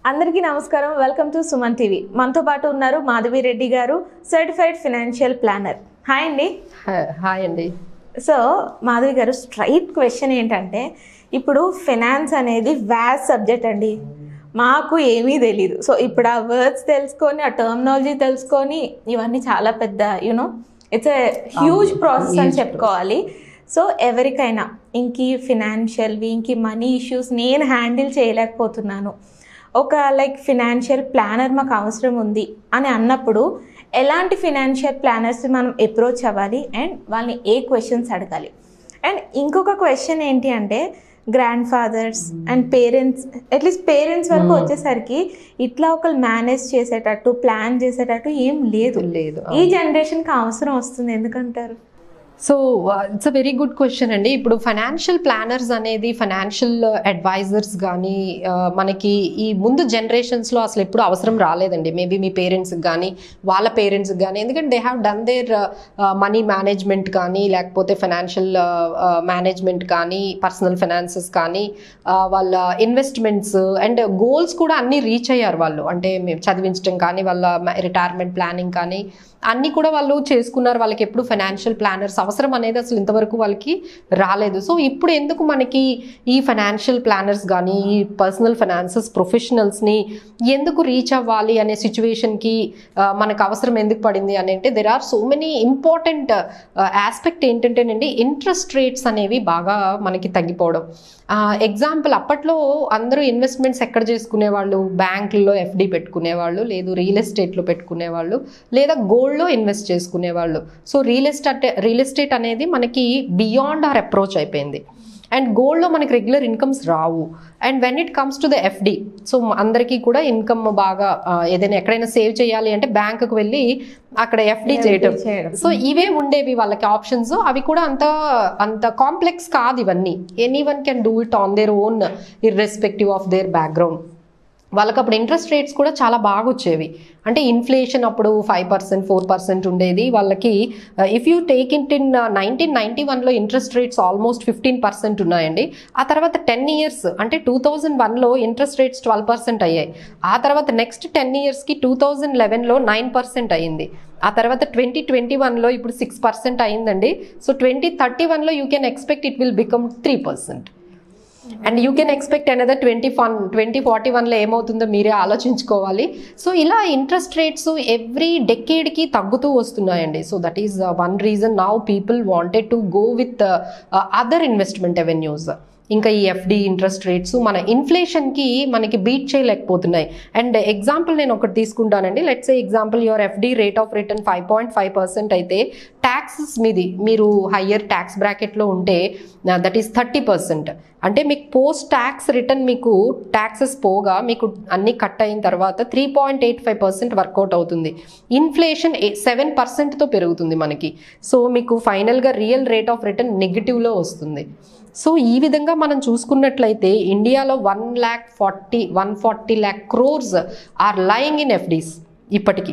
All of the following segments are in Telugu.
అందరికీ నమస్కారం వెల్కమ్ టు సుమన్ టీవీ మనతో పాటు ఉన్నారు మాధవి రెడ్డి గారు సర్టిఫైడ్ ఫినాన్షియల్ ప్లానర్ హాయ్ అండి హా- హాయ్ అండి సో మాధవి గారు స్ట్రైట్ క్వశ్చన్ ఏంటంటే ఇప్పుడు ఫినాన్స్ అనేది వ్యాస్ సబ్జెక్ట్ అండి మాకు ఏమీ తెలియదు సో ఇప్పుడు ఆ వర్డ్స్ తెలుసుకొని ఆ టర్మినాలజీ తెలుసుకొని ఇవన్నీ చాలా పెద్ద you know it's a huge process అని చెప్పుకోవాలి సో ఎవరికైనా ఇంక ఫినాన్షియల్వి ఇంక మనీ ఇష్యూస్ నేను హ్యాండిల్ చేయలేకపోతున్నాను ఒక లైక్ ఫినాన్షియల్ ప్లానర్ మాకు అవసరం ఉంది అని అన్నప్పుడు ఎలాంటి ఫినాన్షియల్ ప్లానర్స్ మనం అప్రోచ్ అవ్వాలి అండ్ వాళ్ళని ఏ క్వశ్చన్స్ అడగాలి అండ్ ఇంకొక క్వశ్చన్ ఏంటి అంటే grand fathers and parents at least parents వరకు వచ్చేసరికి ఇట్లా ఒకరు మేనేజ్ చేసేటట్టు ప్లాన్ చేసేటట్టు ఏం లేదు లేదు ఈ జనరేషన్కి అవసరం వస్తుంది ఎందుకంటారు so it's uh very good question అండి ఇప్పుడు ఫైనాన్షియల్ ప్లానర్స్ అనేది ఫైనాన్షియల్ అడ్వైజర్స్ కానీ మనకి ఈ ముందు జనరేషన్స్లో అసలు ఎప్పుడు అవసరం రాలేదండి మేబీ మీ పేరెంట్స్కి కానీ వాళ్ళ పేరెంట్స్కి కానీ ఎందుకంటే they have done their money management కానీ లేకపోతే ఫైనాన్షియల్ మేనేజ్మెంట్ కానీ పర్సనల్ ఫైనాన్సెస్ కానీ uh, వాళ్ళ ఇన్వెస్ట్మెంట్స్ అండ్ గోల్స్ కూడా అన్నీ రీచ్ అయ్యారు వాళ్ళు అంటే మేము చదివించడం కానీ వాళ్ళ రిటైర్మెంట్ ప్లానింగ్ కానీ అన్నీ కూడా వాళ్ళు చేసుకున్నారు వాళ్ళకి ఎప్పుడు ఫైనాన్షియల్ ప్లానర్స్ అవసరం అనేది అసలు ఇంతవరకు వాళ్ళకి రాలేదు సో ఇప్పుడు ఎందుకు మనకి ఈ ఫైనాన్షియల్ ప్లానర్స్ కానీ ఈ పర్సనల్ ఫైనాన్సెస్ ప్రొఫెషనల్స్ని ఎందుకు రీచ్ అవ్వాలి అనే సిచ్యువేషన్కి మనకు అవసరం ఎందుకు పడింది అని అంటే there are so many important aspect ఏంటంటేనండి ఇంట్రెస్ట్ రేట్స్ అనేవి బాగా మనకి తగ్గిపోవడం ఎగ్జాంపుల్ అప్పట్లో అందరూ ఇన్వెస్ట్మెంట్స్ ఎక్కడ చేసుకునేవాళ్ళు బ్యాంకుల్లో ఎఫ్డి పెట్టుకునేవాళ్ళు లేదు రియల్ ఎస్టేట్లో పెట్టుకునేవాళ్ళు లేదా గోల్డ్లో ఇన్వెస్ట్ చేసుకునేవాళ్ళు so real estate real estate అనేది మనకి బియాండ్ ఆర్ అప్రోచ్ అయిపోయింది అండ్ గోల్డ్లో మనకి రెగ్యులర్ ఇన్కమ్స్ రావు and when it comes to the FD so అందరికీ కూడా ఇన్కమ్ బాగా ఆ, ఏదైనా ఎక్కడైనా సేవ్ చేయాలి అంటే బ్యాంకుకి వెళ్ళి అక్కడ ఎఫ్డి చేయటం చేయడం. సో ఇవే ఉండేవి వాళ్ళకి ఆప్షన్స్ అవి కూడా అంత అంత కాంప్లెక్స్ కాదు ఇవన్నీ anyone can do it on their own irrespective of their background వాళ్ళకి అప్పుడు ఇంట్రెస్ట్ రేట్స్ కూడా చాలా బాగా వచ్చేవి అంటే ఇన్ఫ్లేషన్ అప్పుడు ఫైవ్ పర్సెంట్ ఫోర్ పర్సెంట్ ఉండేది వాళ్ళకి if you take it in nineteen ninety వన్లో interest rates almost fifteen percent ఉన్నాయండి ఆ తర్వాత టెన్ ఇయర్స్ అంటే టూ థౌజండ్ వన్లో ఇంట్రెస్ట్ రేట్స్ ట్వెల్వ్ పర్సెంట్ అయ్యాయి ఆ తర్వాత నెక్స్ట్ టెన్ ఇయర్స్కి టూ థౌజండ్ లెవెన్లో నైన్ పర్సెంట్ అయ్యింది ఆ తర్వాత ట్వంటీ ట్వంటీ వన్లో ఇప్పుడు సిక్స్ పర్సెంట్ అయిందండి సో ట్వంటీ థర్టీ వన్లో you can expect it will become three percent and you can expect another twenty fun twenty forty వన్లో ఏమవుతుందో మీరే ఆలోచించుకోవాలి సో ఇలా ఇంట్రెస్ట్ రేట్స్ ఎవ్రీ డెకేడ్కి తగ్గుతూ వస్తున్నాయండి so that is one reason now people wanted to go with other investment avenues ఇంకా ఈ ఎఫ్డి ఇంట్రెస్ట్ రేట్స్ మన ఇన్ఫ్లేషన్కి మనకి బీట్ చేయలేకపోతున్నాయి అండ్ ఎగ్జాంపుల్ నేను ఒకటి తీసుకుంటానండి let's a example your FD rate of return five point five percent అయితే ట్యాక్సెస్ మీది మీరు హయ్యర్ ట్యాక్స్ బ్రాకెట్లో ఉంటే దట్ ఈస్ థర్టీ పర్సెంట్ అంటే మీకు పోస్ట్ ట్యాక్స్ రిటర్న్ మీకు ట్యాక్సెస్ పోగా మీకు అన్ని కట్ అయిన తర్వాత three point eight five percent work out అవుతుంది ఇన్ఫ్లేషన్ సెవెన్ పర్సెంట్తో పెరుగుతుంది మనకి సో మీకు ఫైనల్గా రియల్ రేట్ ఆఫ్ రిటర్న్ నెగిటివ్లో వస్తుంది సో ఈ విధంగా మనం చూసుకున్నట్లయితే ఇండియాలో one lakh forty one forty lakh crores are lying in FDs ఇప్పటికీ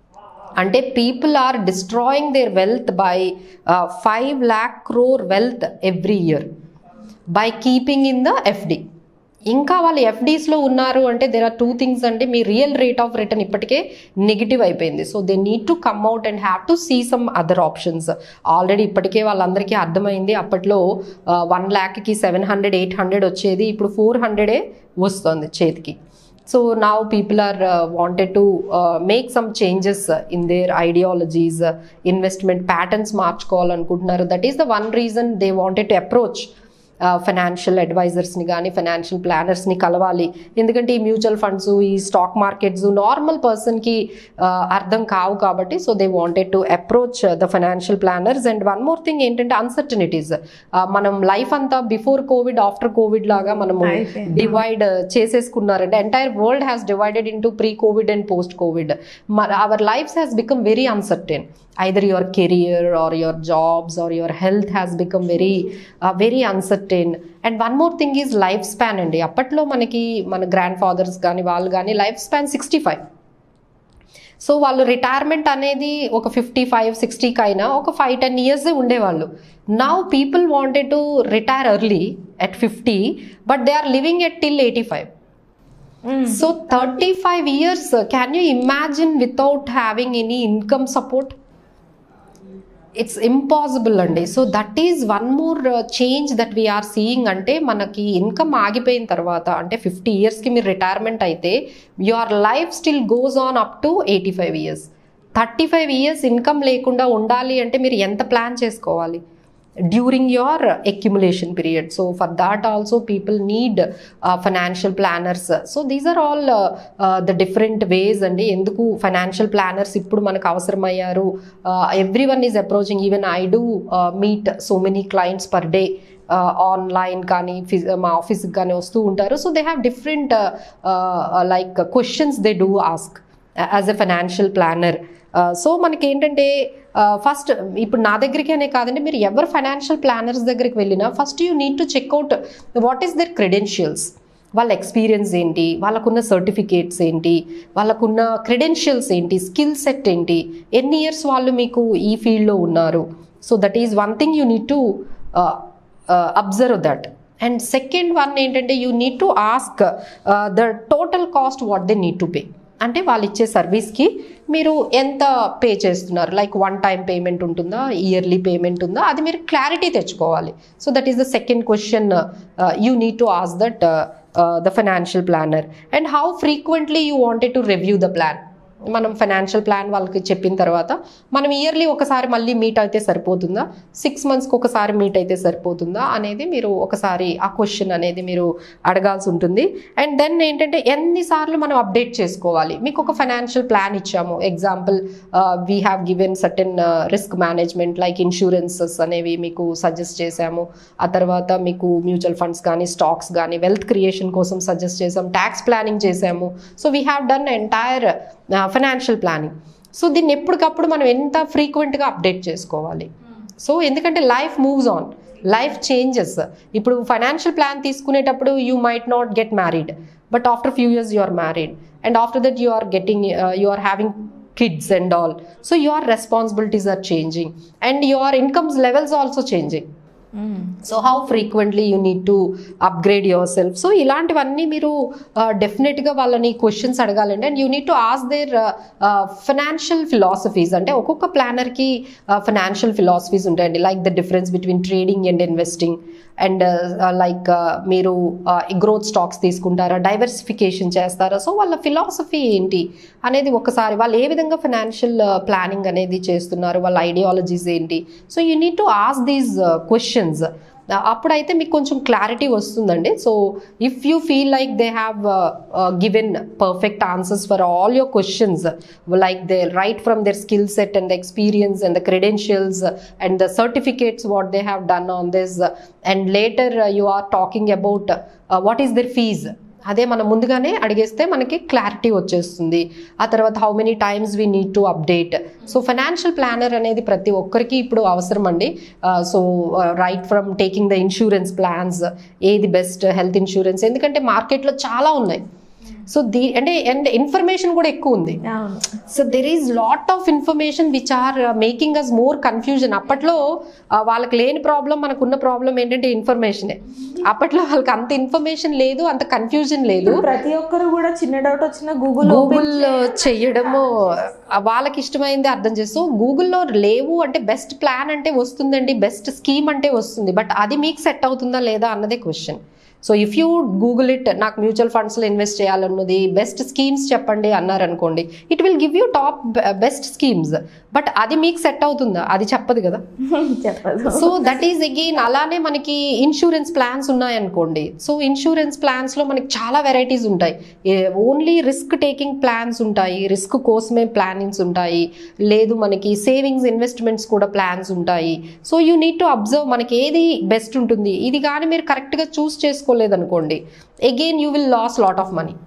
అంటే people are destroying their wealth by five lakh crore wealth every year by keeping in the FD ఇంకా వాళ్ళు ఎఫ్డీస్లో ఉన్నారు అంటే దేర్ ఆర్ టూ థింగ్స్ అంటే మీ రియల్ రేట్ ఆఫ్ రిటర్న్ ఇప్పటికే నెగిటివ్ అయిపోయింది so they need to come out and have to see some other options already ఇప్పటికే వాళ్ళందరికీ అర్థమైంది అప్పట్లో వన్ ల్యాక్కి సెవెన్ హండ్రెడ్ ఎయిట్ హండ్రెడ్ వచ్చేది ఇప్పుడు ఫోర్ హండ్రెడే వస్తుంది చేతికి so now people are wanted to make some changes in their ideologies investment patterns మార్చుకోవాలనుకుంటున్నారు that is the one reason they wanted to approach financial అడ్వైజర్స్ని కానీ ఫైనాన్షియల్ ప్లానర్స్ని కలవాలి ఎందుకంటే ఈ మ్యూచువల్ ఫండ్స్ ఈ స్టాక్ మార్కెట్స్ నార్మల్ పర్సన్కి అర్థం కావు కాబట్టి so they wanted to approach the financial planners and one more thing ఏంటంటే అన్సర్టనిటీస్ మనం లైఫ్ అంతా బిఫోర్ కోవిడ్ ఆఫ్టర్ కోవిడ్ లాగా మనము అయిపోయింది. డివైడ్ చేసేసుకున్నారంటే entire world has divided into pre Covid and post Covid our lifes has become very uncertain either your career or your jobs or your health has become very uh, very uncertain and one more thing is life span అండి అప్పట్లో మనకి మన గ్రాండ్ ఫాదర్స్ కానీ వాళ్ళు కానీ life span sixty five so వాళ్ళు రిటైర్మెంట్ అనేది ఒక ఫిఫ్టీ ఫైవ్ సిక్స్టీకి అయినా ఒక ఫైవ్ టెన్ ఇయర్స్ ఉండేవాళ్ళు now people wanted to retire early at fifty but they are living at till eighty five so thirty five years can you imagine without having any income support it's impossible అండి so that is one more change that we are seeing అంటే మనకి ఇన్కమ్ ఆగిపోయిన తర్వాత అంటే ఫిఫ్టీ ఇయర్స్కి మీరు రిటైర్మెంట్ అయితే your life still goes on up to eighty five years thirty five years income లేకుండా ఉండాలి అంటే మీరు ఎంత ప్లాన్ చేసుకోవాలి during your accumulation period so for that also people need financial planners so these are all the different ways అండి ఎందుకు ఫైనాన్షియల్ ప్లానర్స్ ఇప్పుడు మనకు అవసరమయ్యారు everyone is approaching even I do meet so many clients per day online కానీ ఫిజ్ మా ఆఫీస్కి కానీ వస్తూ ఉంటారు so they have different like questions they do ask as a financial planner so మనకి ఏంటంటే ఫస్ట్ ఇప్పుడు నా దగ్గరికి అనే కాదండి మీరు ఎవరు ఫైనాన్షియల్ ప్లానర్స్ దగ్గరికి వెళ్ళినా first you need to check out what is their credentials వాళ్ళ ఎక్స్పీరియన్స్ ఏంటి వాళ్ళకున్న సర్టిఫికేట్స్ ఏంటి వాళ్ళకున్న క్రెడెన్షియల్స్ ఏంటి స్కిల్ సెట్ ఏంటి ఎన్ని ఇయర్స్ వాళ్ళు మీకు ఈ ఫీల్డ్లో ఉన్నారు so that is one thing you need to observe that and second one ఏంటంటే you need to ask the total cost what they need to pay అంటే వాళ్ళు ఇచ్చే సర్వీస్కి మీరు ఎంత పే చేస్తున్నారు లైక్ వన్ టైం పేమెంట్ ఉంటుందా ఇయర్లీ పేమెంట్ ఉందా అది మీరు క్లారిటీ తెచ్చుకోవాలి so that is the second question you need to ask that the financial planner and how frequently you wanted to review the plan మనం ఫైనాన్షియల్ ప్లాన్ వాళ్ళకి చెప్పిన తర్వాత మనం ఇయర్లీ ఒకసారి మళ్ళీ మీట్ అయితే సరిపోతుందా సిక్స్ మంత్స్కి ఒకసారి మీట్ అయితే సరిపోతుందా అనేది మీరు ఒకసారి ఆ క్వశ్చన్ అనేది మీరు అడగాల్సి ఉంటుంది అండ్ దెన్ ఏంటంటే ఎన్నిసార్లు మనం అప్డేట్ చేసుకోవాలి మీకు ఒక ఫైనాన్షియల్ ప్లాన్ ఇచ్చాము example we have given certain risk management like insurances అనేవి మీకు సజెస్ట్ చేశాము ఆ తర్వాత మీకు మ్యూచువల్ ఫండ్స్ కానీ స్టాక్స్ కానీ వెల్త్ క్రియేషన్ కోసం సజెస్ట్ చేసాం ట్యాక్స్ ప్లానింగ్ చేసాము so we have done entire financial planning so దీన్ని ఎప్పటికప్పుడు మనం ఎంత ఫ్రీక్వెంట్గా అప్డేట్ చేసుకోవాలి సో ఎందుకంటే life moves on life changes ఇప్పుడు ఫైనాన్షియల్ ప్లాన్ తీసుకునేటప్పుడు you might not get married but after few years you are married and after that you are getting you are having kids and all so your responsibilities are changing and your incomes levels also changing so how frequently you need to upgrade yourself so ఇలాంటివన్నీ మీరు డెఫినెట్గా వాళ్ళని క్వశ్చన్స్ అడగాలండి and you need to ask their financial philosophies అంటే ఒక్కొక్క ప్లానర్కి ఫినాన్షియల్ ఫిలాసఫీస్ ఉంటాయండి like the difference between trading and investing and like మీరు గ్రోత్ స్టాక్స్ తీసుకుంటారా డైవర్సిఫికేషన్ చేస్తారా సో వాళ్ళ ఫిలాసఫీ ఏంటి అనేది ఒకసారి వాళ్ళు ఏ విధంగా ఫినాన్షియల్ ప్లానింగ్ అనేది చేస్తున్నారు వాళ్ళ ఐడియాలజీస్ ఏంటి so you need to ask these questions అప్పుడైతే మీకు కొంచెం క్లారిటీ వస్తుందండి so if you feel like they have given perfect answers for all your questions like they right from their skill set and the experience and the credentials and the certificates what they have done on this and later uh, you are talking about uh, what is their fees అదే మనం ముందుగానే అడిగేస్తే మనకి క్లారిటీ వచ్చేస్తుంది ఆ తర్వాత how many times we need to update so financial planner అనేది ప్రతి ఒక్కరికి ఇప్పుడు అవసరం అండి so right from taking the insurance plans ఏది బెస్ట్ హెల్త్ ఇన్సూరెన్స్ ఎందుకంటే మార్కెట్లో చాలా ఉన్నాయి సో దీ అంటే అండ్ ఇన్ఫర్మేషన్ కూడా ఎక్కువ ఉంది అవును so there is lot of information which are making us more confusion అప్పట్లో ఆ, వాళ్ళకి లేని ప్రాబ్లం మనకున్న ప్రాబ్లం ఏంటంటే ఇన్ఫర్మేషనే అప్పట్లో వాళ్ళకి అంత ఇన్ఫర్మేషన్ లేదు అంత కన్ఫ్యూజన్ లేదు ప్రతి ఒక్కరు కూడా చిన్న డౌట్ వచ్చిన గూగుల్ గూగుల్ చెయ్యడము ఆ, వాళ్ళకి ఇష్టమైంది అర్థం చేస్తూ గూగుల్లో లేవు అంటే బెస్ట్ ప్లాన్ అంటే వస్తుందండి బెస్ట్ స్కీమ్ అంటే వస్తుంది బట్ అది మీకు సెట్ అవుతుందా లేదా అన్నదే question so if you google it నాకు మ్యూచువల్ ఫండ్స్లో ఇన్వెస్ట్ చేయాలన్నది బెస్ట్ స్కీమ్స్ చెప్పండి అన్నారనుకోండి it will give you top best schemes but అది మీకు సెట్ అవుతుందా అది చెప్పదు కదా చెప్పదు సో దట్ ఈస్ అగైన్ అలానే మనకి ఇన్సూరెన్స్ ప్లాన్స్ ఉన్నాయనుకోండి సో ఇన్సూరెన్స్ ప్లాన్స్లో మనకి చాలా వెరైటీస్ ఉంటాయి ఓన్లీ రిస్క్ టేకింగ్ ప్లాన్స్ ఉంటాయి రిస్క్ కోసమే ప్లానింగ్స్ ఉంటాయి లేదు మనకి సేవింగ్స్ ఇన్వెస్ట్మెంట్స్ కూడా ప్లాన్స్ ఉంటాయి so you need to observe మనకి ఏది బెస్ట్ ఉంటుంది ఇది కానీ మీరు కరెక్ట్గా చూస్ చేసుకోలేదనుకోండి again you will lose lot of money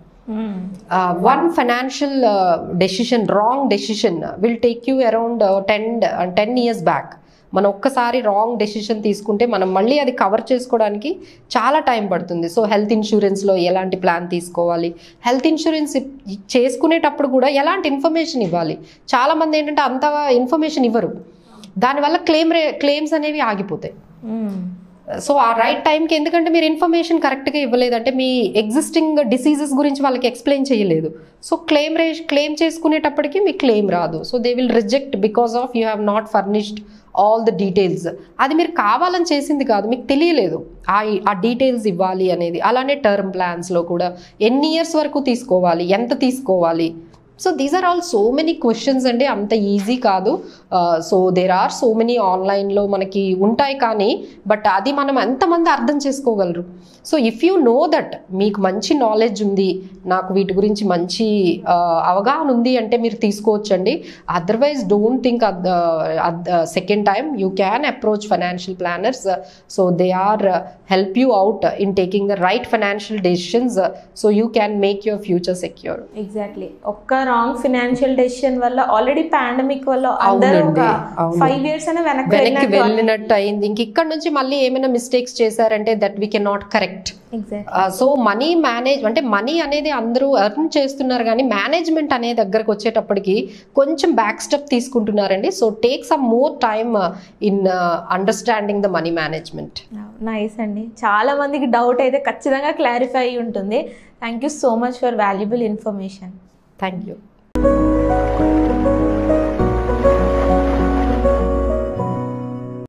one financial decision wrong decision will take you around ten ten years back మనం ఒక్కసారి రాంగ్ డెసిషన్ తీసుకుంటే మనం మళ్ళీ అది కవర్ చేసుకోవడానికి చాలా టైం పడుతుంది సో హెల్త్ ఇన్సూరెన్స్లో ఎలాంటి ప్లాన్ తీసుకోవాలి హెల్త్ ఇన్సూరెన్స్ చేసుకునేటప్పుడు కూడా ఎలాంటి ఇన్ఫర్మేషన్ ఇవ్వాలి చాలామంది ఏంటంటే అంత ఇన్ఫర్మేషన్ ఇవ్వరు దానివల్ల క్లెయిమ్ రే క్లెయిమ్స్ అనేవి ఆగిపోతాయి సో ఆ రైట్ టైంకి ఎందుకంటే మీరు ఇన్ఫర్మేషన్ కరెక్ట్గా ఇవ్వలేదు అంటే మీ ఎగ్జిస్టింగ్ డిసీజెస్ గురించి వాళ్ళకి ఎక్స్ప్లెయిన్ చేయలేదు సో క్లెయిమ్ రే క్లెయిమ్ చేసుకునేటప్పటికి మీకు క్లెయిమ్ రాదు so they will reject because of you have not furnished all the details అది మీరు కావాలని చేసింది కాదు మీకు తెలియలేదు ఆ ఆ డీటెయిల్స్ ఇవ్వాలి అనేది అలానే టర్మ్ ప్లాన్స్లో కూడా ఎన్ని ఇయర్స్ వరకు తీసుకోవాలి ఎంత తీసుకోవాలి so these are all so many questions అండి అంత ఈజీ కాదు so there are so many ఆన్లైన్లో మనకి ఉంటాయి కానీ బట్ అది మనం ఎంతమంది అర్థం చేసుకోగలరు so if you know that మీకు మంచి నాలెడ్జ్ ఉంది నాకు వీటి గురించి మంచి uh, అవగాహన ఉంది అంటే మీరు తీసుకోవచ్చండి otherwise don't think second time you can approach financial planners so they are help you out in taking the right financial decisions so you can make your future secure exactly ఒక్క రాంగ్ ఫినాన్షియల్ డెసిషన్ వల్ల ఆల్రెడీ పాండమిక్ వల్ల అందరూ ఒక అవునండి, అవును. ఫైవ్ ఇయర్స్ అయినా వెనక్కి వెనక్కి వెళ్ళినట్టు వెళ్ళినట్టు అయింది ఇంక ఇక్కడ నుంచి మళ్ళీ ఏమైనా మిస్టేక్స్ చేశారంటే that we can not correct exact so money manage అంటే మనీ అనేది అందరూ ఎర్న్ చేస్తున్నారు కానీ మేనేజ్మెంట్ అనే దగ్గరకు వచ్చేటప్పటికి కొంచెం బ్యాక్ స్టెప్ తీసుకుంటున్నారండి so take some more time in understanding the money management nice అండి చాలా మందికి డౌట్ అయితే ఖచ్చితంగా క్లారిఫై అయి ఉంటుంది thank you so much for valuable information thank you